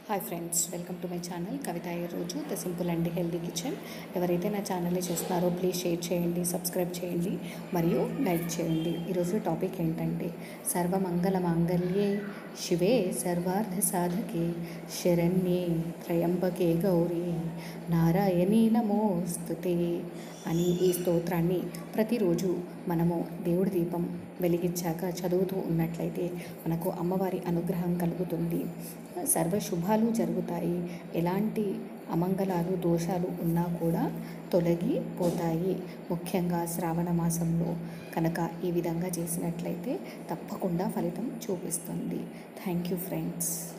hi friends welcome to my channel Kavitha ఈ రోజు the simple and healthy kitchen ఎవరైతే నా ఛానల్ని చూస్తున్నారో ప్లీజ్ షేర్ చేయండి సబ్స్క్రైబ్ చేయండి మరియు లైక్ చేయండి ఈరోజు టాపిక్ ఏంటంటే సర్వమంగళ మాంగళ్యే శివే సర్వార్థ సాధకే శరణ్యే త్రయంబకే గౌరీ నారాయణీ నమోస్తుతే అని ఈ స్తోత్రాన్ని ప్రతిరోజు మనము దేవుడి దీపం వెలిగించాక చదువుతూ ఉన్నట్లయితే మనకు అమ్మవారి అనుగ్రహం కలుగుతుంది సర్వ శుభాలు జరుగుతాయి ఎలాంటి అమంగళాలు దోషాలు ఉన్నా కూడా తొలగిపోతాయి ముఖ్యంగా శ్రావణ మాసంలో కనుక ఈ విధంగా చేసినట్లయితే తప్పకుండా ఫలితం చూపిస్తుంది థ్యాంక్ యూ ఫ్రెండ్స్